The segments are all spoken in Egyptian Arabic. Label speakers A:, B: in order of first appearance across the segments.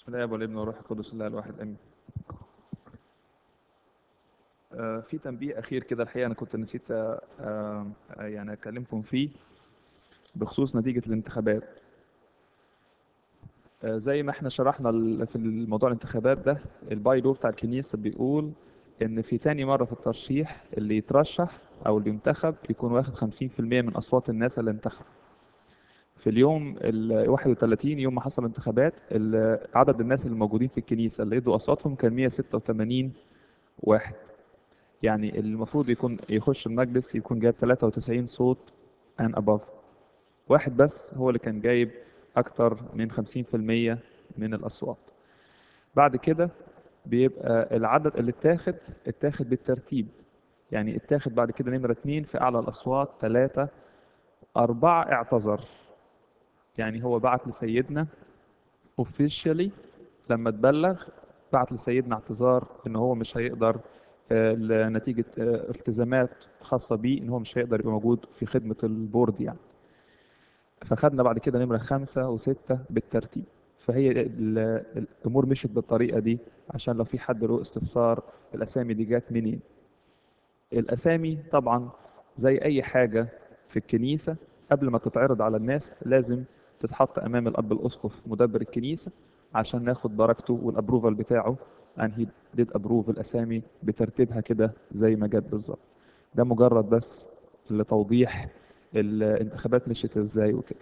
A: بسم الله والابن والروح القدس الله الواحد امين آه، في تنبيه اخير كده الحقيقه انا كنت نسيت آه، آه، يعني اكلمكم فيه بخصوص نتيجه الانتخابات آه، زي ما احنا شرحنا ال- في الموضوع الانتخابات ده البايلو بتاع الكنيسه بيقول ان في تاني مره في الترشيح اللي يترشح او اللي ينتخب يكون واخد 50% من اصوات الناس اللي انتخب في اليوم ال 31 يوم ما حصل انتخابات ال- عدد الناس اللي موجودين في الكنيسه اللي ادوا اصواتهم كان 186 واحد يعني المفروض يكون يخش المجلس يكون جايب 93 صوت and above واحد بس هو اللي كان جايب اكتر من 50% من الاصوات بعد كده بيبقى العدد اللي اتاخد اتاخد بالترتيب يعني اتاخد بعد كده نمرة اتنين في أعلى الأصوات ثلاثة أربعة اعتذر يعني هو بعت لسيدنا officially لما تبلغ بعت لسيدنا اعتذار ان هو مش هيقدر آه، لنتيجة آه، التزامات خاصة بيه ان هو مش هيقدر يبقى موجود في خدمة البورد يعني فخدنا بعد كده نمرة خمسة وستة بالترتيب فهي ال- الأمور مشت بالطريقة دي عشان لو في حد له استفسار الأسامي دي جات منين الأسامي طبعا زي أي حاجة في الكنيسة قبل ما تتعرض على الناس لازم تتحط أمام الأب الأسقف مدبر الكنيسة عشان ناخد بركته والأبروفال بتاعه and he did approve الأسامي بترتيبها كده زي ما جت بالظبط ده مجرد بس لتوضيح الانتخابات مشيت ازاي وكده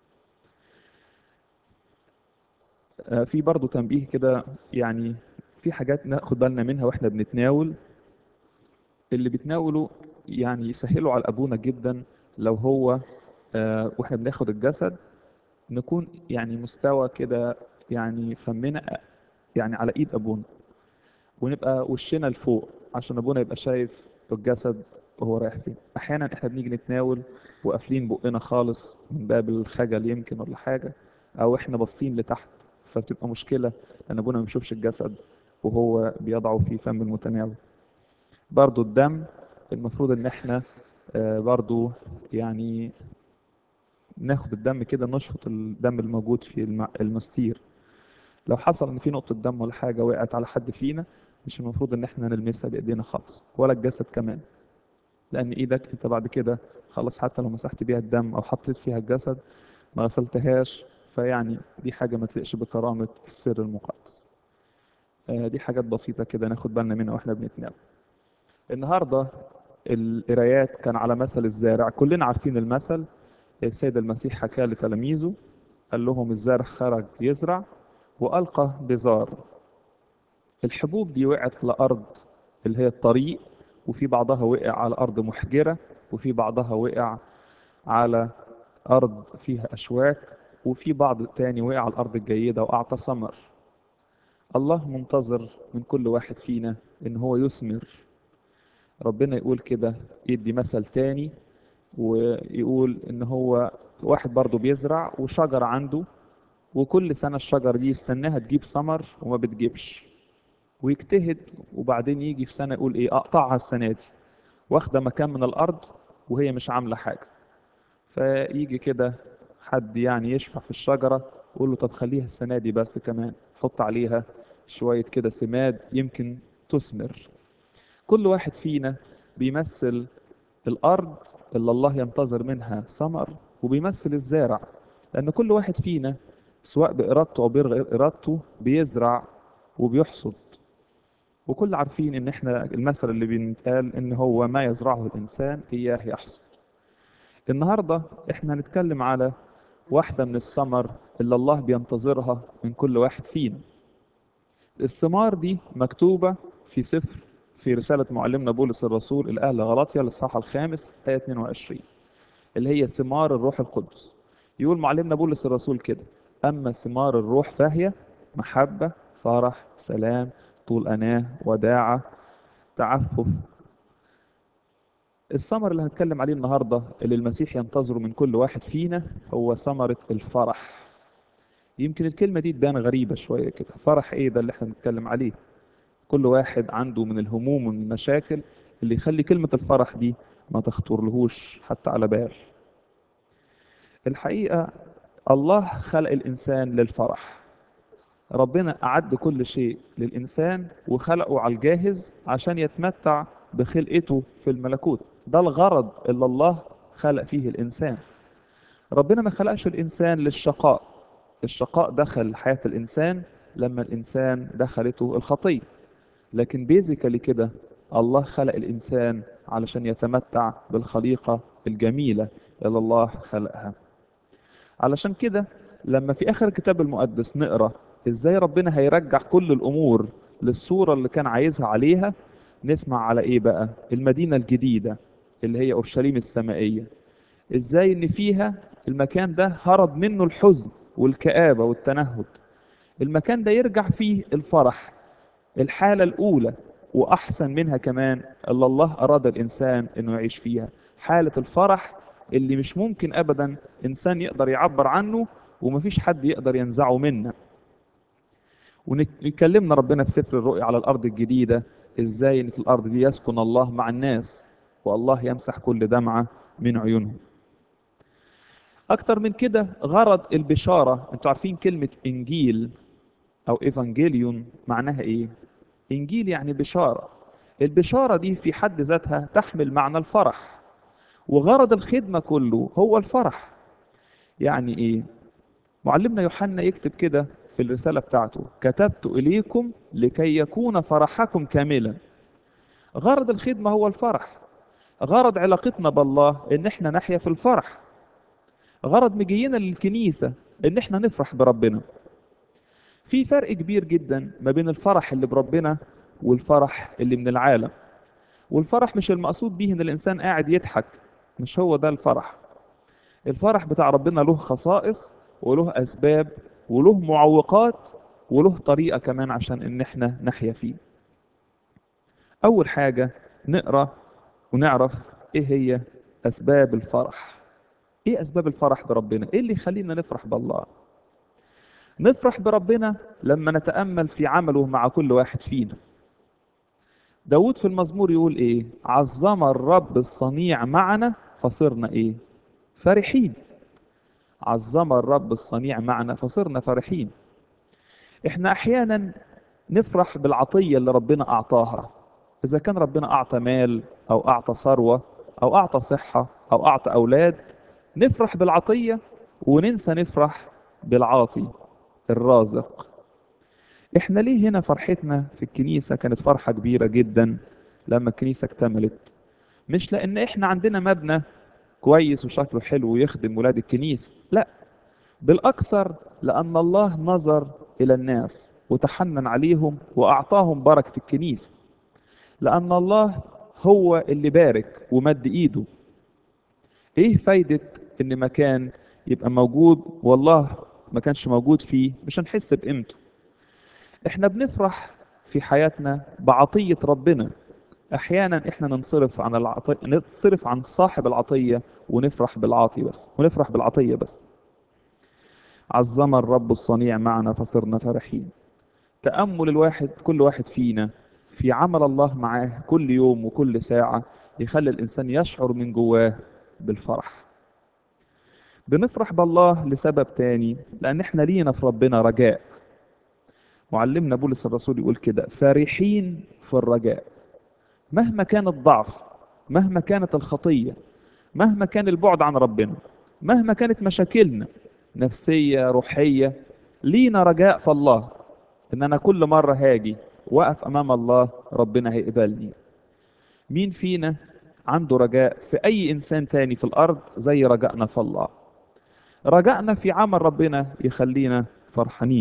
A: آه، في برضو تنبيه كده يعني في حاجات ناخد بالنا منها واحنا بنتناول اللي بيتناولوا يعني يسهلوا على ابونا جدا لو هو آه، واحنا بناخد الجسد نكون يعني مستوى كده يعني فمنا يعني على ايد ابونا ونبقى وشنا لفوق عشان ابونا يبقى شايف الجسد وهو رايح فين احيانا احنا بنيجي نتناول وقافلين بقنا خالص من باب الخجل يمكن ولا حاجه او احنا باصين لتحت فبتبقى مشكله لان ابونا ما بيشوفش الجسد وهو بيضعه في فم المتناول برضو الدم المفروض ان احنا آه، برضو يعني ناخد الدم كده نشفط الدم الموجود في الم- المستير لو حصل ان في نقطة دم ولا حاجة وقعت على حد فينا مش المفروض ان احنا نلمسها بايدينا خالص ولا الجسد كمان لان ايدك انت بعد كده خلاص حتى لو مسحت بيها الدم او حطيت فيها الجسد ما غسلتهاش فيعني دي حاجة ما تليقش بكرامة السر المقدس آه، دي حاجات بسيطة كده ناخد بالنا منها واحنا بنتناول النهاردة القرايات كان على مثل الزارع كلنا عارفين المثل السيد المسيح حكاه لتلاميذه قال لهم الزارع خرج يزرع وألقى بزار الحبوب دي وقعت على أرض اللي هي الطريق وفي بعضها وقع على أرض محجرة وفي بعضها وقع على أرض فيها أشواك وفي بعض تاني وقع على الأرض الجيدة وأعطى ثمر الله منتظر من كل واحد فينا إن هو يثمر ربنا يقول كده يدي مثل تاني ويقول إن هو واحد برضه بيزرع وشجر عنده وكل سنة الشجر دي يستناها تجيب ثمر وما بتجيبش ويجتهد وبعدين يجي في سنة يقول ايه اقطعها السنة دي واخدة مكان من الارض وهي مش عاملة حاجة فيجي كده حد يعني يشفع في الشجرة يقول له طب خليها السنة دي بس كمان حط عليها شوية كده سماد يمكن تثمر كل واحد فينا بيمثل الأرض اللي الله ينتظر منها ثمر وبيمثل الزارع لأن كل واحد فينا سواء بإرادته أو بغير إرادته بيزرع وبيحصد وكل عارفين إن إحنا المثل اللي بينتقال إن هو ما يزرعه الإنسان إياه يحصد النهاردة إحنا هنتكلم على واحدة من الثمر اللي الله بينتظرها من كل واحد فينا الثمار دي مكتوبة في سفر في رسالة معلمنا بولس الرسول الأهل غلاطيا الإصحاح الخامس آية 22 اللي هي ثمار الروح القدس يقول معلمنا بولس الرسول كده أما ثمار الروح فهي محبة فرح سلام طول أناة وداعة تعفف الثمر اللي هنتكلم عليه النهاردة اللي المسيح ينتظره من كل واحد فينا هو ثمرة الفرح يمكن الكلمة دي تبان غريبة شوية كده فرح ايه ده اللي احنا بنتكلم عليه كل واحد عنده من الهموم والمشاكل اللي يخلي كلمة الفرح دي ما تخطرلهوش حتى على بال الحقيقة الله خلق الإنسان للفرح ربنا أعد كل شيء للإنسان وخلقه على الجاهز عشان يتمتع بخلقته في الملكوت ده الغرض اللي الله خلق فيه الإنسان ربنا ما خلقش الإنسان للشقاء الشقاء دخل حياة الإنسان لما الإنسان دخلته الخطية لكن بيزيكالي كده الله خلق الإنسان علشان يتمتع بالخليقة الجميلة اللي الله خلقها علشان كده لما في آخر الكتاب المقدس نقرأ إزاي ربنا هيرجع كل الأمور للصورة اللي كان عايزها عليها نسمع على إيه بقى المدينة الجديدة اللي هي أورشليم السمائية إزاي إن فيها المكان ده هرب منه الحزن والكآبة والتنهد المكان ده يرجع فيه الفرح الحالة الأولى وأحسن منها كمان اللي الله أراد الإنسان إنه يعيش فيها حالة الفرح اللي مش ممكن أبدا إنسان يقدر يعبر عنه ومفيش حد يقدر ينزعه منا ونتكلمنا ربنا في سفر الرؤيا على الأرض الجديدة إزاي إن في الأرض دي يسكن الله مع الناس والله يمسح كل دمعة من عيونهم أكتر من كده غرض البشارة أنتوا عارفين كلمة إنجيل أو إيفانجيليون معناها إيه؟ إنجيل يعني بشارة البشارة دي في حد ذاتها تحمل معنى الفرح وغرض الخدمة كله هو الفرح يعني إيه؟ معلمنا يوحنا يكتب كده في الرسالة بتاعته كتبت إليكم لكي يكون فرحكم كاملا غرض الخدمة هو الفرح غرض علاقتنا بالله إن إحنا نحيا في الفرح غرض مجينا للكنيسة إن إحنا نفرح بربنا في فرق كبير جدا ما بين الفرح اللي بربنا والفرح اللي من العالم والفرح مش المقصود بيه ان الانسان قاعد يضحك مش هو ده الفرح الفرح بتاع ربنا له خصائص وله اسباب وله معوقات وله طريقة كمان عشان ان احنا نحيا فيه اول حاجة نقرأ ونعرف ايه هي اسباب الفرح ايه اسباب الفرح بربنا ايه اللي يخلينا نفرح بالله نفرح بربنا لما نتأمل في عمله مع كل واحد فينا داود في المزمور يقول ايه عظم الرب الصنيع معنا فصرنا ايه فرحين عظم الرب الصنيع معنا فصرنا فرحين احنا احيانا نفرح بالعطية اللي ربنا اعطاها اذا كان ربنا اعطى مال او اعطى ثروة او اعطى صحة او اعطى اولاد نفرح بالعطية وننسى نفرح بالعاطي الرازق احنا ليه هنا فرحتنا في الكنيسة كانت فرحة كبيرة جدا لما الكنيسة اكتملت مش لان احنا عندنا مبنى كويس وشكله حلو ويخدم ولاد الكنيسة لا بالاكثر لان الله نظر الى الناس وتحنن عليهم واعطاهم بركة الكنيسة لان الله هو اللي بارك ومد ايده ايه فايدة ان مكان يبقى موجود والله ما كانش موجود فيه مش هنحس بقيمته احنا بنفرح في حياتنا بعطية ربنا احيانا احنا ننصرف عن العطية ننصرف عن صاحب العطية ونفرح بالعاطي بس ونفرح بالعطية بس عظم الرب الصنيع معنا فصرنا فرحين تأمل الواحد كل واحد فينا في عمل الله معاه كل يوم وكل ساعة يخلي الإنسان يشعر من جواه بالفرح بنفرح بالله لسبب تاني لأن احنا لينا في ربنا رجاء معلمنا بولس الرسول يقول كده فرحين في الرجاء مهما كان الضعف مهما كانت الخطية مهما كان البعد عن ربنا مهما كانت مشاكلنا نفسية روحية لينا رجاء في الله ان انا كل مرة هاجي واقف امام الله ربنا هيقبلني مين فينا عنده رجاء في اي انسان تاني في الارض زي رجائنا في الله رجائنا في عمل ربنا يخلينا فرحانين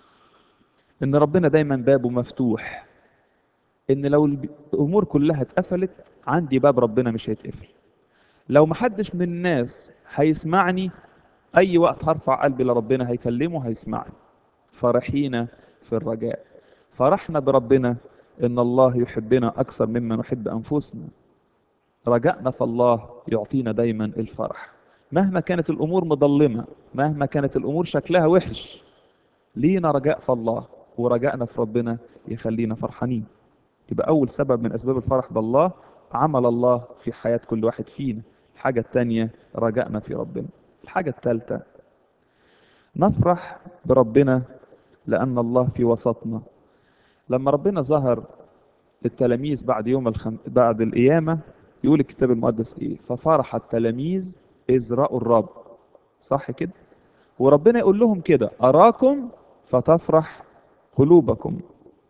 A: ان ربنا دايما بابه مفتوح ان لو الامور كلها اتقفلت عندي باب ربنا مش هيتقفل لو محدش من الناس هيسمعني اي وقت هرفع قلبي لربنا هيكلمه هيسمعني فرحينا في الرجاء فرحنا بربنا ان الله يحبنا اكثر مما نحب انفسنا رجائنا في الله يعطينا دايما الفرح مهما كانت الامور مظلمه مهما كانت الامور شكلها وحش لينا رجاء في الله ورجائنا في ربنا يخلينا فرحانين يبقى اول سبب من اسباب الفرح بالله عمل الله في حياه كل واحد فينا الحاجه الثانيه رجائنا في ربنا الحاجه الثالثه نفرح بربنا لأن الله في وسطنا لما ربنا ظهر التلاميذ بعد يوم الخم... بعد القيامة يقول الكتاب المقدس إيه ففرح التلاميذ إذ رأوا الرب صح كده وربنا يقول لهم كده أراكم فتفرح قلوبكم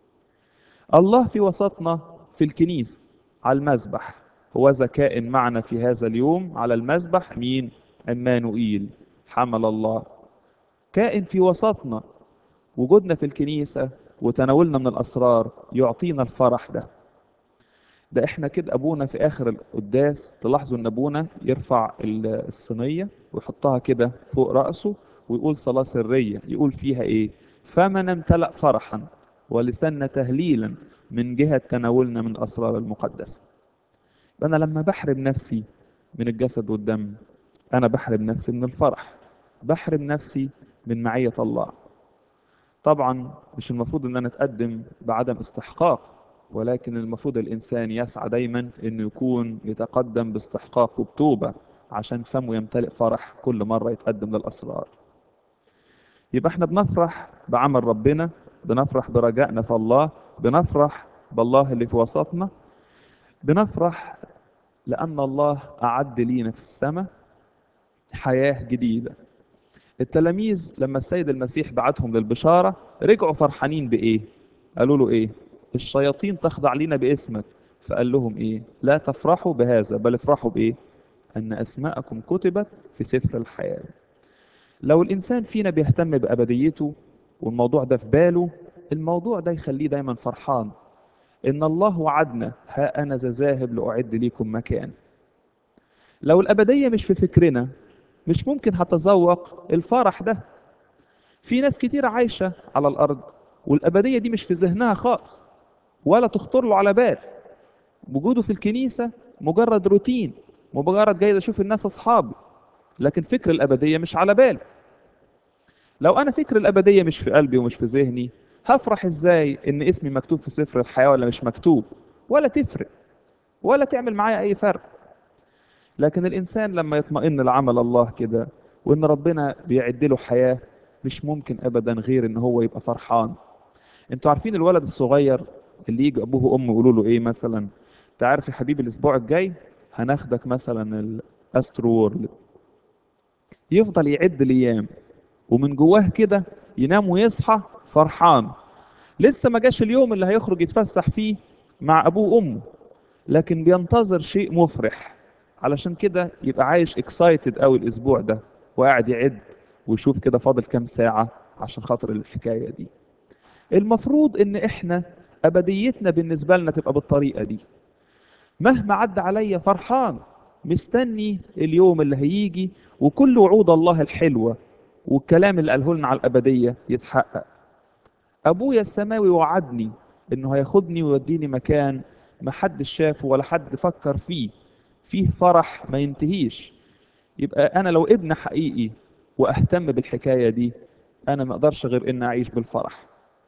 A: الله في وسطنا في الكنيسة على المذبح هو كائن معنا في هذا اليوم على المذبح مين عمانوئيل حمل الله كائن في وسطنا وجودنا في الكنيسة وتناولنا من الأسرار يعطينا الفرح ده ده احنا كده ابونا في اخر القداس تلاحظوا ان ابونا يرفع الصينيه ويحطها كده فوق راسه ويقول صلاه سريه يقول فيها ايه فمن امتلأ فرحا ولسنا تهليلا من جهه تناولنا من الاسرار المقدسه انا لما بحرم نفسي من الجسد والدم انا بحرم نفسي من الفرح بحرم نفسي من معيه الله طبعا مش المفروض ان انا اتقدم بعدم استحقاق ولكن المفروض الانسان يسعى دايما انه يكون يتقدم باستحقاق وبتوبه عشان فمه يمتلئ فرح كل مره يتقدم للاسرار يبقى احنا بنفرح بعمل ربنا بنفرح برجائنا في الله بنفرح بالله اللي في وسطنا بنفرح لان الله اعد لينا في السماء حياه جديده التلاميذ لما السيد المسيح بعتهم للبشاره رجعوا فرحانين بايه قالوا له ايه الشياطين تخضع لنا باسمك فقال لهم ايه لا تفرحوا بهذا بل افرحوا بايه ان اسماءكم كتبت في سفر الحياه لو الانسان فينا بيهتم بابديته والموضوع ده في باله الموضوع ده يخليه دايما فرحان ان الله وعدنا ها انا ذا ذاهب لاعد ليكم مكان لو الابديه مش في فكرنا مش ممكن هتذوق الفرح ده في ناس كتير عايشه على الارض والابديه دي مش في ذهنها خالص ولا تخطر له على بال وجوده في الكنيسة مجرد روتين مجرد جاي اشوف الناس اصحابي لكن فكر الابدية مش على باله لو انا فكر الابدية مش في قلبي ومش في ذهني هفرح ازاي ان اسمي مكتوب في سفر الحياة ولا مش مكتوب ولا تفرق ولا تعمل معايا اي فرق لكن الانسان لما يطمئن لعمل الله كده وان ربنا بيعد له حياة مش ممكن ابدا غير ان هو يبقى فرحان انتوا عارفين الولد الصغير اللي يجي ابوه وامه يقولوا له ايه مثلا انت عارف يا حبيبي الاسبوع الجاي هناخدك مثلا الاسترو وورلد يفضل يعد الايام ومن جواه كده ينام ويصحى فرحان لسه ما جاش اليوم اللي هيخرج يتفسح فيه مع ابوه وامه لكن بينتظر شيء مفرح علشان كده يبقى عايش اكسايتد قوي الاسبوع ده وقاعد يعد ويشوف كده فاضل كام ساعه عشان خاطر الحكايه دي المفروض ان احنا ابديتنا بالنسبه لنا تبقى بالطريقه دي مهما عدى عليا فرحان مستني اليوم اللي هيجي وكل وعود الله الحلوه والكلام اللي قاله لنا على الابديه يتحقق ابويا السماوي وعدني انه هياخدني ويوديني مكان ما حد شافه ولا حد فكر فيه فيه فرح ما ينتهيش يبقى انا لو ابن حقيقي واهتم بالحكايه دي انا ما اقدرش غير ان اعيش بالفرح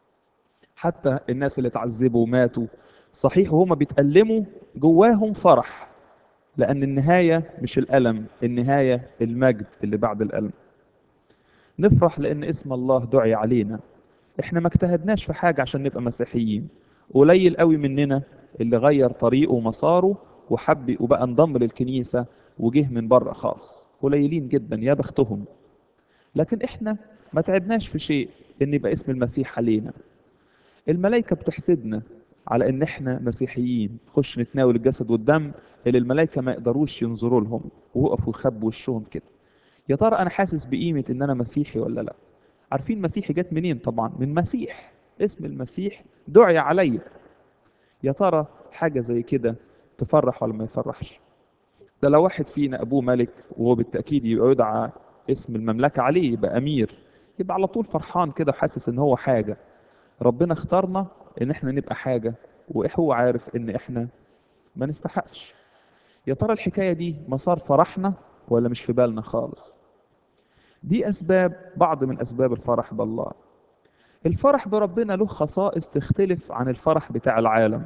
A: حتى الناس اللي اتعذبوا وماتوا صحيح وهما بيتألموا جواهم فرح لأن النهاية مش الألم النهاية المجد اللي بعد الألم نفرح لأن اسم الله دعي علينا احنا ما اجتهدناش في حاجة عشان نبقى مسيحيين قليل قوي مننا اللي غير طريقه ومساره وحب وبقى انضم للكنيسة وجه من بره خالص قليلين جدا يا بختهم لكن احنا ما تعبناش في شيء ان يبقى اسم المسيح علينا الملائكة بتحسدنا على ان احنا مسيحيين نخش نتناول الجسد والدم اللي الملائكة ما يقدروش ينظروا لهم ويقفوا يخبوا وشهم كده يا ترى انا حاسس بقيمة ان انا مسيحي ولا لا عارفين مسيحي جت منين طبعا من مسيح اسم المسيح دعي عليا يا ترى حاجة زي كده تفرح ولا ما يفرحش ده لو واحد فينا ابوه ملك وهو بالتأكيد يبقى يدعى اسم المملكة عليه يبقى امير يبقى على طول فرحان كده وحاسس ان هو حاجة ربنا اختارنا ان احنا نبقى حاجة وهو عارف ان احنا ما نستحقش يا ترى الحكاية دي مسار فرحنا ولا مش في بالنا خالص دي اسباب بعض من اسباب الفرح بالله الفرح بربنا له خصائص تختلف عن الفرح بتاع العالم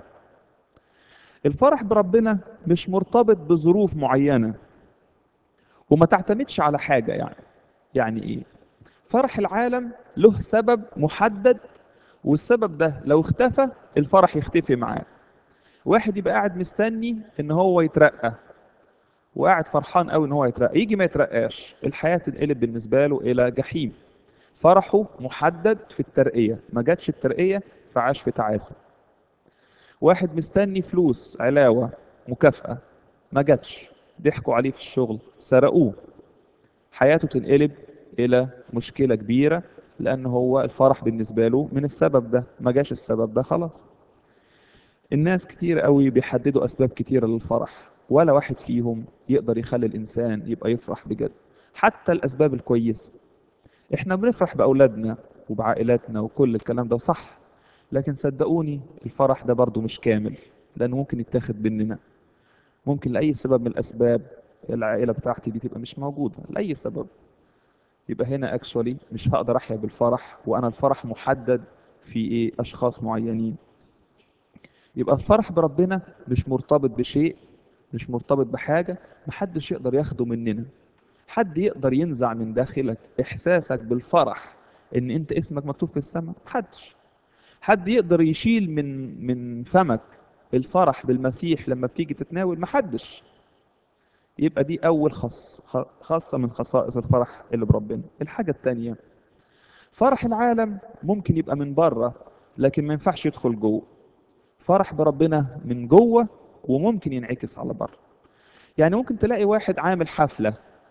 A: الفرح بربنا مش مرتبط بظروف معينة وما تعتمدش على حاجة يعني يعني ايه فرح العالم له سبب محدد والسبب ده لو اختفى الفرح يختفي معاه واحد يبقى قاعد مستني ان هو يترقى وقاعد فرحان قوي ان هو يترقى يجي ما يترقاش الحياه تنقلب بالنسبه له الى جحيم فرحه محدد في الترقيه ما جاتش الترقيه فعاش في تعاسه واحد مستني فلوس علاوه مكافاه ما جاتش ضحكوا عليه في الشغل سرقوه حياته تنقلب الى مشكله كبيره لان هو الفرح بالنسبه له من السبب ده ما جاش السبب ده خلاص الناس كتير قوي بيحددوا اسباب كتيره للفرح ولا واحد فيهم يقدر يخلي الانسان يبقى يفرح بجد حتى الاسباب الكويسه احنا بنفرح باولادنا وبعائلاتنا وكل الكلام ده صح لكن صدقوني الفرح ده برضو مش كامل لانه ممكن يتاخد مننا ممكن لاي سبب من الاسباب العائله بتاعتي دي تبقى مش موجوده لاي سبب يبقى هنا اكشولي مش هقدر احيا بالفرح وانا الفرح محدد في ايه اشخاص معينين يبقى الفرح بربنا مش مرتبط بشيء مش مرتبط بحاجه محدش يقدر ياخده مننا حد يقدر ينزع من داخلك احساسك بالفرح ان انت اسمك مكتوب في السماء محدش حد يقدر يشيل من من فمك الفرح بالمسيح لما بتيجي تتناول محدش يبقى دي اول خاص خاصه من خصائص الفرح اللي بربنا الحاجه الثانيه فرح العالم ممكن يبقى من بره لكن ما ينفعش يدخل جوه فرح بربنا من جوه وممكن ينعكس على بره يعني ممكن تلاقي واحد عامل حفله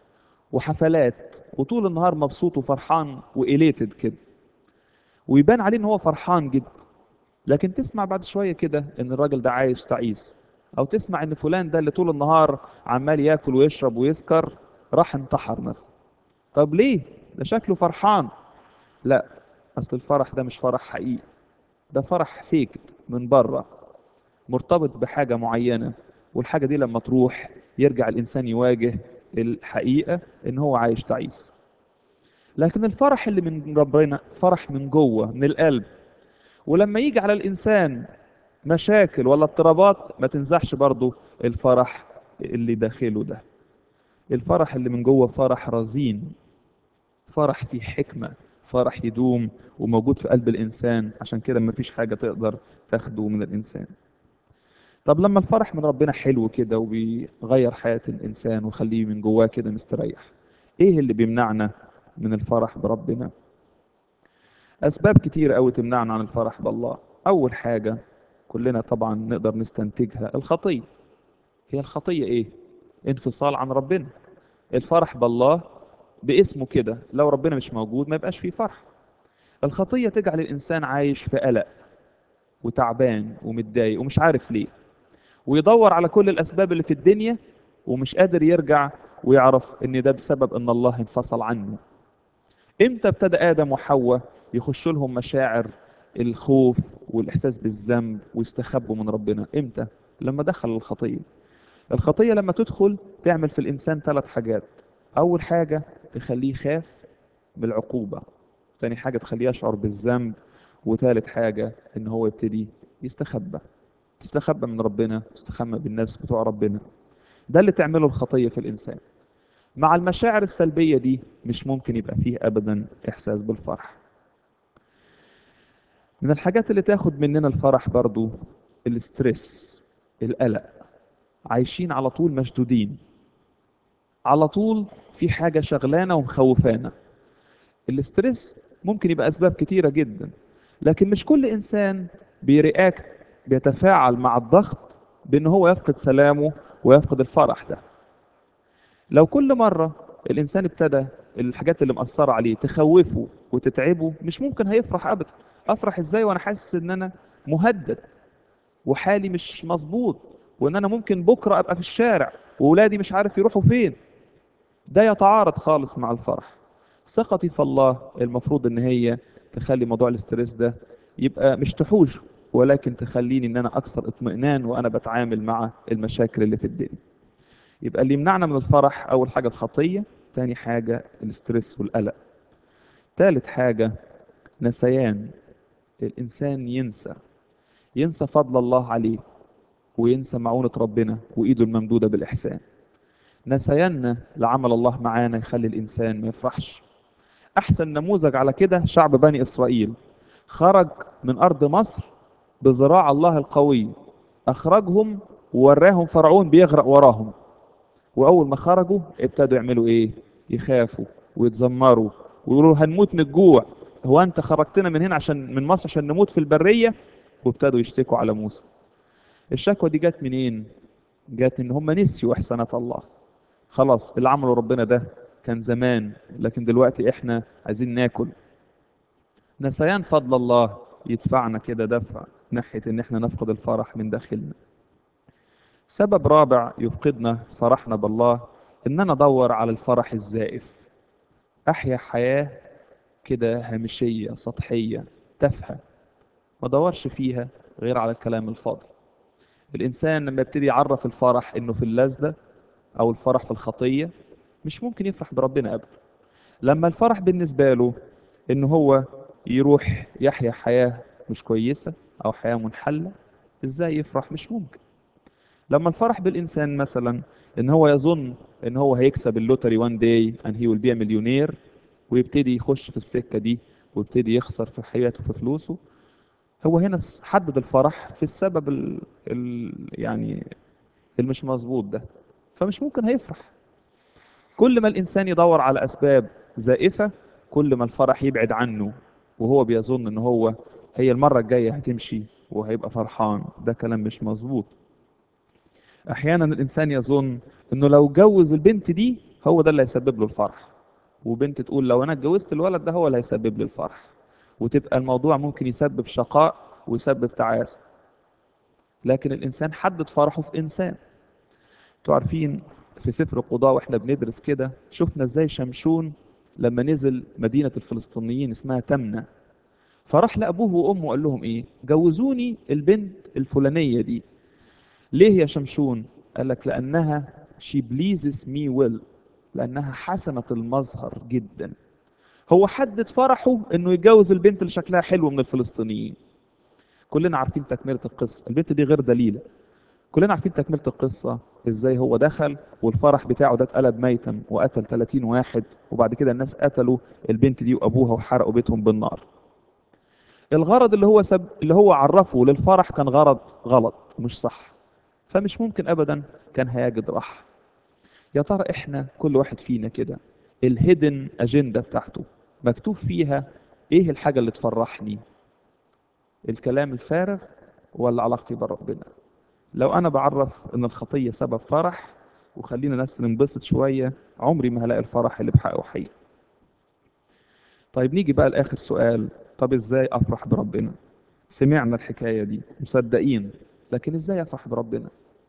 A: وحفلات وطول النهار مبسوط وفرحان وإليتد كده ويبان عليه ان هو فرحان جدا لكن تسمع بعد شويه كده ان الراجل ده عايش تعيس او تسمع ان فلان ده اللي طول النهار عمال ياكل ويشرب ويسكر راح انتحر مثلا طب ليه ده شكله فرحان لا اصل الفرح ده مش فرح حقيقي ده فرح فيكت من بره مرتبط بحاجه معينه والحاجه دي لما تروح يرجع الانسان يواجه الحقيقه ان هو عايش تعيس لكن الفرح اللي من ربنا فرح من جوه من القلب ولما يجي على الانسان مشاكل ولا اضطرابات ما تنزعش برضه الفرح اللي داخله ده الفرح اللي من جوه فرح رزين فرح فيه حكمة فرح يدوم وموجود في قلب الإنسان عشان كده ما فيش حاجة تقدر تاخده من الإنسان طب لما الفرح من ربنا حلو كده وبيغير حياة الإنسان ويخليه من جواه كده مستريح إيه اللي بيمنعنا من الفرح بربنا أسباب كتير قوي تمنعنا عن الفرح بالله أول حاجة كلنا طبعا نقدر نستنتجها الخطية هي الخطية إيه؟ انفصال عن ربنا الفرح بالله باسمه كده لو ربنا مش موجود ما يبقاش فيه فرح الخطية تجعل الإنسان عايش في قلق وتعبان ومتضايق ومش عارف ليه ويدور على كل الأسباب اللي في الدنيا ومش قادر يرجع ويعرف إن ده بسبب إن الله انفصل عنه امتى ابتدى آدم وحواء يخش لهم مشاعر الخوف والإحساس بالذنب ويستخبوا من ربنا امتى لما دخل الخطية الخطية لما تدخل تعمل في الإنسان ثلاث حاجات أول حاجة تخليه يخاف بالعقوبة تاني حاجة تخليه يشعر بالذنب وثالث حاجة إن هو يبتدي يستخبى تستخبى من ربنا تستخبى بالنفس بتوع ربنا ده اللي تعمله الخطية في الإنسان مع المشاعر السلبية دي مش ممكن يبقى فيه أبدا إحساس بالفرح من الحاجات اللي تاخد مننا الفرح برضو الاسترس القلق عايشين على طول مشدودين على طول في حاجة شغلانة ومخوفانا الاسترس ممكن يبقى أسباب كتيرة جدا لكن مش كل إنسان بيرياكت بيتفاعل مع الضغط بأن هو يفقد سلامه ويفقد الفرح ده لو كل مرة الإنسان ابتدى الحاجات اللي مأثرة عليه تخوفه وتتعبه مش ممكن هيفرح أبدا أفرح إزاي وأنا حاسس إن أنا مهدد وحالي مش مظبوط وإن أنا ممكن بكرة أبقى في الشارع وولادي مش عارف يروحوا فين ده يتعارض خالص مع الفرح ثقتي في الله المفروض إن هي تخلي موضوع الاسترس ده يبقى مش تحوش ولكن تخليني إن أنا أكثر اطمئنان وأنا بتعامل مع المشاكل اللي في الدنيا يبقى اللي يمنعنا من الفرح أول حاجة الخطية تاني حاجة الاسترس والقلق تالت حاجة نسيان الإنسان ينسى ينسى فضل الله عليه وينسى معونة ربنا وإيده الممدودة بالإحسان نسياننا لعمل الله معانا يخلي الإنسان ما يفرحش احسن نموذج على كده شعب بني اسرائيل خرج من ارض مصر بذراع الله القوي اخرجهم ووراهم فرعون بيغرق وراهم واول ما خرجوا ابتدوا يعملوا ايه يخافوا ويتذمروا ويقولوا هنموت من الجوع هو انت خرجتنا من هنا عشان من مصر عشان نموت في البريه وابتدوا يشتكوا على موسى الشكوى دي جت منين جت ان هم نسيوا احسانات الله خلاص اللي عمله ربنا ده كان زمان لكن دلوقتي احنا عايزين ناكل نسيان فضل الله يدفعنا كده دفع ناحية ان احنا نفقد الفرح من داخلنا سبب رابع يفقدنا فرحنا بالله ان انا ادور على الفرح الزائف احيا حياة كده هامشية سطحية تافهة ما ادورش فيها غير على الكلام الفاضي الانسان لما يبتدي يعرف الفرح انه في اللذة او الفرح في الخطية مش ممكن يفرح بربنا ابدا لما الفرح بالنسبة له ان هو يروح يحيا حياة مش كويسة او حياة منحلة ازاي يفرح مش ممكن لما الفرح بالانسان مثلا ان هو يظن ان هو هيكسب اللوتري وان داي ان هي ويل بي مليونير ويبتدي يخش في السكة دي ويبتدي يخسر في حياته في فلوسه هو هنا حدد الفرح في السبب ال ال يعني المش مظبوط ده فمش ممكن هيفرح كل ما الانسان يدور على اسباب زائفه كل ما الفرح يبعد عنه وهو بيظن ان هو هي المره الجايه هتمشي وهيبقى فرحان ده كلام مش مظبوط احيانا الانسان يظن انه لو جوز البنت دي هو ده اللي هيسبب له الفرح وبنت تقول لو انا اتجوزت الولد ده هو اللي هيسبب لي الفرح وتبقى الموضوع ممكن يسبب شقاء ويسبب تعاسه لكن الانسان حدد فرحه في انسان انتوا عارفين في سفر القضاء واحنا بندرس كده شفنا ازاي شمشون لما نزل مدينة الفلسطينيين اسمها تمنى فراح لأبوه وأمه قال لهم إيه جوزوني البنت الفلانية دي ليه يا شمشون قال لك لأنها she pleases me well لأنها حسنة المظهر جدا هو حدد فرحه انه يتجوز البنت اللي شكلها حلو من الفلسطينيين كلنا عارفين تكملة القصة البنت دي غير دليلة كلنا عارفين تكملة القصة ازاي هو دخل والفرح بتاعه ده اتقلب ميتا وقتل 30 واحد وبعد كده الناس قتلوا البنت دي وابوها وحرقوا بيتهم بالنار الغرض اللي هو سب... اللي هو عرفه للفرح كان غرض غلط مش صح فمش ممكن ابدا كان هيجد راحة يا ترى احنا كل واحد فينا كده الهيدن اجنده بتاعته مكتوب فيها ايه الحاجة اللي تفرحني الكلام الفارغ ولا علاقتي بربنا لو انا بعرف ان الخطيه سبب فرح وخلينا ناس ننبسط شويه عمري ما هلاقي الفرح اللي بحقه حقيقي طيب نيجي بقى لاخر سؤال طب ازاي افرح بربنا سمعنا الحكايه دي مصدقين لكن ازاي افرح بربنا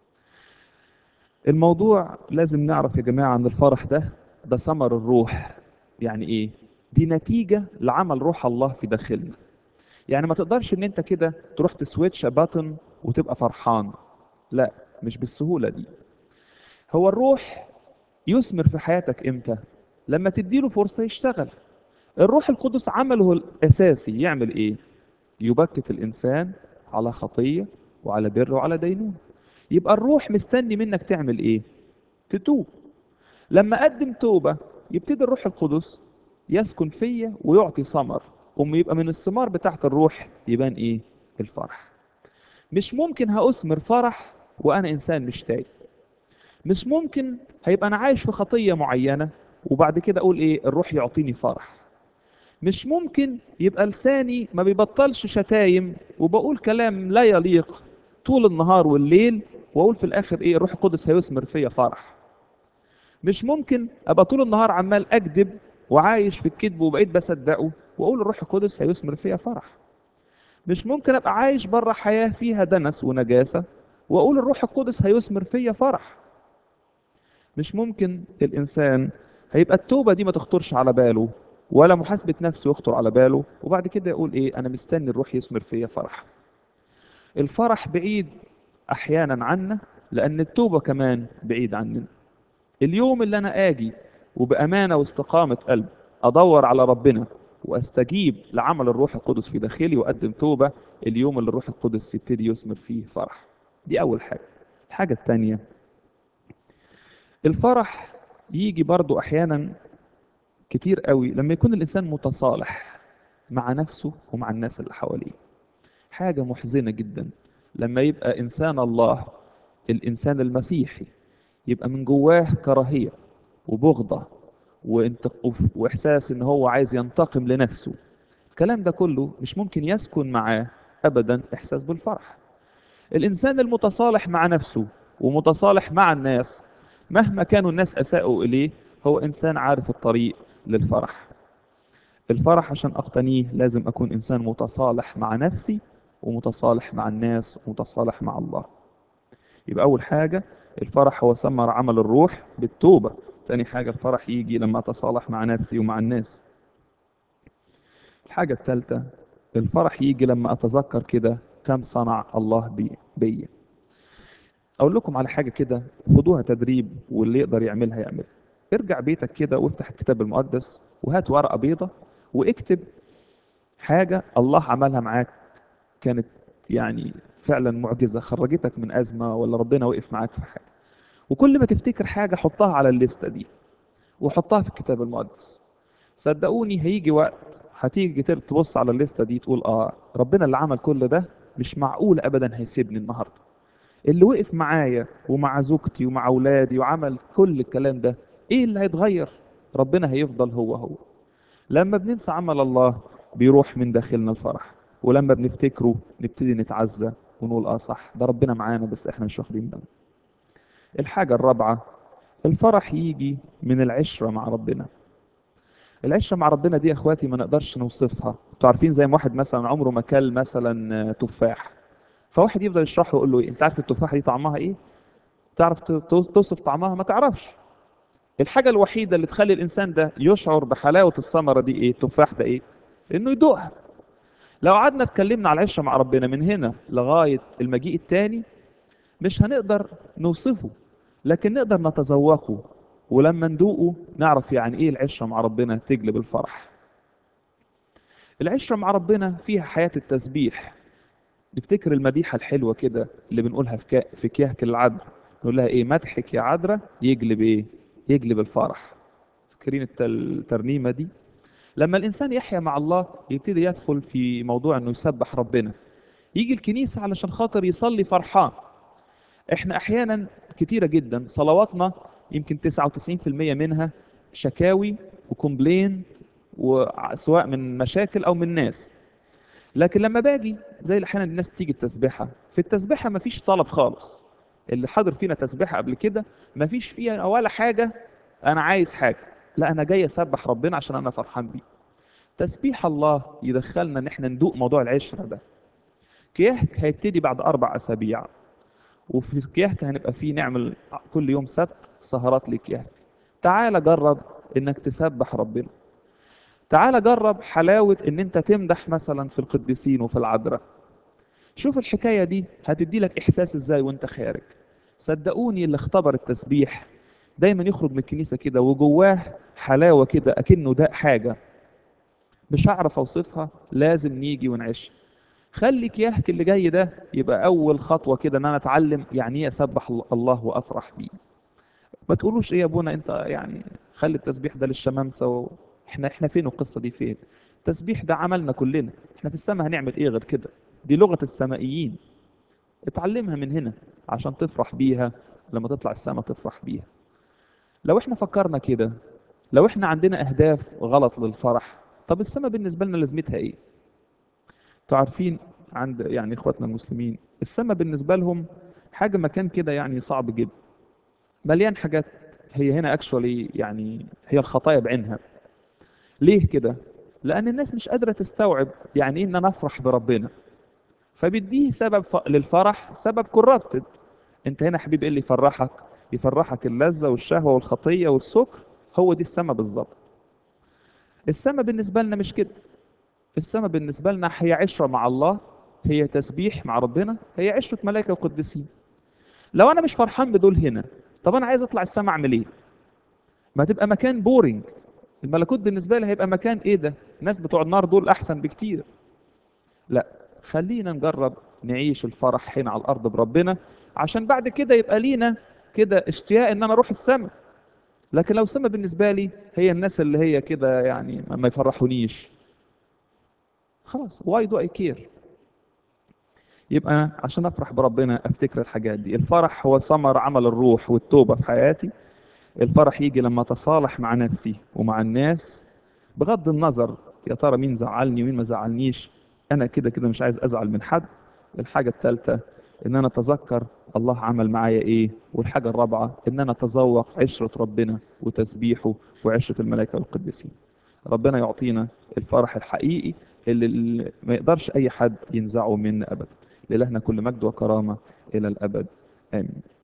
A: الموضوع لازم نعرف يا جماعه ان الفرح ده ده ثمر الروح يعني ايه دي نتيجه لعمل روح الله في داخلنا يعني ما تقدرش ان انت كده تروح تسويتش باتن وتبقى فرحان لا مش بالسهولة دي هو الروح يثمر في حياتك امتى لما تديله فرصة يشتغل الروح القدس عمله الأساسي يعمل ايه يبكت الإنسان على خطية وعلى بر وعلى دينون يبقى الروح مستني منك تعمل ايه تتوب لما أقدم توبة يبتدي الروح القدس يسكن فيا ويعطي ثمر أم يبقى من الثمار بتاعت الروح يبان ايه الفرح مش ممكن هأثمر فرح وأنا إنسان مش تايب مش ممكن هيبقى أنا عايش في خطية معينة وبعد كده أقول إيه الروح يعطيني فرح مش ممكن يبقى لساني ما بيبطلش شتايم وبقول كلام لا يليق طول النهار والليل وأقول في الآخر إيه الروح القدس هيثمر فيا فرح مش ممكن أبقى طول النهار عمال أكذب وعايش في الكذب وبقيت بصدقه وأقول الروح القدس هيثمر فيا فرح مش ممكن ابقى عايش بره حياه فيها دنس ونجاسه واقول الروح القدس هيثمر فيا فرح مش ممكن الانسان هيبقى التوبه دي ما تخطرش على باله ولا محاسبه نفسه يخطر على باله وبعد كده يقول ايه انا مستني الروح يثمر فيا فرح الفرح بعيد احيانا عنا لان التوبه كمان بعيد عننا اليوم اللي انا اجي وبامانه واستقامه قلب ادور على ربنا واستجيب لعمل الروح القدس في داخلي واقدم توبه اليوم اللي الروح القدس يبتدي يثمر فيه فرح دي اول حاجه الحاجه الثانيه الفرح يجي برضو احيانا كتير قوي لما يكون الانسان متصالح مع نفسه ومع الناس اللي حواليه حاجه محزنه جدا لما يبقى انسان الله الانسان المسيحي يبقى من جواه كراهيه وبغضه وانت... واحساس ان هو عايز ينتقم لنفسه الكلام ده كله مش ممكن يسكن معاه ابدا احساس بالفرح الانسان المتصالح مع نفسه ومتصالح مع الناس مهما كانوا الناس اساءوا اليه هو انسان عارف الطريق للفرح الفرح عشان اقتنيه لازم اكون انسان متصالح مع نفسي ومتصالح مع الناس ومتصالح مع الله يبقى اول حاجه الفرح هو ثمر عمل الروح بالتوبه تاني حاجه الفرح يجي لما اتصالح مع نفسي ومع الناس الحاجه الثالثه الفرح يجي لما اتذكر كده كم صنع الله بي بيا اقول لكم على حاجه كده خدوها تدريب واللي يقدر يعملها يعملها ارجع بيتك كده وافتح الكتاب المقدس وهات ورقه بيضه واكتب حاجه الله عملها معاك كانت يعني فعلا معجزه خرجتك من ازمه ولا ربنا وقف معاك في حاجه وكل ما تفتكر حاجه حطها على الليسته دي وحطها في الكتاب المقدس صدقوني هيجي وقت هتيجي تبص على الليسته دي تقول اه ربنا اللي عمل كل ده مش معقول ابدا هيسيبني النهارده اللي وقف معايا ومع زوجتي ومع اولادي وعمل كل الكلام ده ايه اللي هيتغير ربنا هيفضل هو هو لما بننسى عمل الله بيروح من داخلنا الفرح ولما بنفتكره نبتدي نتعزى ونقول اه صح ده ربنا معانا بس احنا مش واخدين بالنا الحاجة الرابعة الفرح يجي من العشرة مع ربنا العشرة مع ربنا دي يا اخواتي ما نقدرش نوصفها انتوا عارفين زي ما واحد مثلا عمره ما كل مثلا تفاح فواحد يفضل يشرح له يقول له ايه انت عارف التفاحة دي طعمها ايه تعرف توصف طعمها ما تعرفش الحاجة الوحيدة اللي تخلي الإنسان ده يشعر بحلاوة الثمرة دي إيه؟ التفاح ده إيه؟ إنه يدوقها. لو قعدنا اتكلمنا على العشرة مع ربنا من هنا لغاية المجيء التاني مش هنقدر نوصفه لكن نقدر نتذوقه ولما ندوقه نعرف يعني إيه العشرة مع ربنا تجلب الفرح. العشرة مع ربنا فيها حياة التسبيح. نفتكر المديحة الحلوة كده اللي بنقولها في في كيهك العذراء نقول لها إيه؟ مدحك يا عذراء يجلب إيه؟ يجلب الفرح فاكرين الترنيمه دي لما الانسان يحيا مع الله يبتدي يدخل في موضوع انه يسبح ربنا يجي الكنيسه علشان خاطر يصلي فرحان احنا احيانا كتيره جدا صلواتنا يمكن 99% منها شكاوي وكومبلين وسواء من مشاكل او من ناس لكن لما باجي زي احيانا الناس تيجي التسبيحه في التسبيحه مفيش طلب خالص اللي حاضر فينا تسبيحه قبل كده مفيش فيها ولا حاجه انا عايز حاجه لا انا جاي اسبح ربنا عشان انا فرحان بيه تسبيح الله يدخلنا ان احنا ندوق موضوع العشره ده كيهك هيبتدي بعد اربع اسابيع وفي كيهك هنبقى فيه نعمل كل يوم سبت سهرات لكيهك تعال جرب انك تسبح ربنا تعال جرب حلاوه ان انت تمدح مثلا في القديسين وفي العذراء شوف الحكايه دي هتدي لك احساس ازاي وانت خارج صدقوني اللي اختبر التسبيح دايما يخرج من الكنيسه كده وجواه حلاوه كده اكنه ده حاجه مش هعرف اوصفها لازم نيجي ونعيش خليك يحكي اللي جاي ده يبقى اول خطوه كده ان انا اتعلم يعني ايه اسبح الله وافرح بيه ما تقولوش ايه يا ابونا انت يعني خلي التسبيح ده للشمامسه و... احنا احنا فين القصه دي فين التسبيح ده عملنا كلنا احنا في السماء هنعمل ايه غير كده دي لغة السمائيين اتعلمها من هنا عشان تفرح بيها لما تطلع السماء تفرح بيها لو احنا فكرنا كده لو احنا عندنا اهداف غلط للفرح طب السماء بالنسبة لنا لازمتها ايه تعرفين عند يعني اخواتنا المسلمين السماء بالنسبة لهم حاجة مكان كده يعني صعب جدا مليان حاجات هي هنا اكشولي يعني هي الخطايا بعينها ليه كده لان الناس مش قادرة تستوعب يعني ايه ان انا افرح بربنا فبيديه سبب ف... للفرح سبب كورابتد انت هنا حبيبي ايه اللي يفرحك يفرحك اللذة والشهوة والخطية والسكر هو دي السما بالظبط السما بالنسبة لنا مش كده السما بالنسبة لنا هي عشرة مع الله هي تسبيح مع ربنا هي عشرة ملائكة وقديسين لو انا مش فرحان بدول هنا طب انا عايز اطلع السما اعمل ايه ما تبقى مكان بورينج الملكوت بالنسبة لي هيبقى مكان ايه ده الناس بتوع النار دول احسن بكتير لا خلينا نجرب نعيش الفرح هنا على الارض بربنا عشان بعد كده يبقى لينا كده اشتياق ان انا اروح السماء لكن لو السما بالنسبة لي هي الناس اللي هي كده يعني ما ما يفرحونيش خلاص واي دو اي كير يبقى عشان افرح بربنا افتكر الحاجات دي الفرح هو ثمر عمل الروح والتوبة في حياتي الفرح يجي لما اتصالح مع نفسي ومع الناس بغض النظر يا ترى مين زعلني ومين ما زعلنيش انا كده كده مش عايز ازعل من حد الحاجة الثالثة ان انا اتذكر الله عمل معايا ايه والحاجة الرابعة ان انا اتذوق عشرة ربنا وتسبيحه وعشرة الملائكة والقديسين ربنا يعطينا الفرح الحقيقي اللي اللي ما يقدرش اي حد ينزعه منا ابدا لإلهنا كل مجد وكرامة الى الابد امين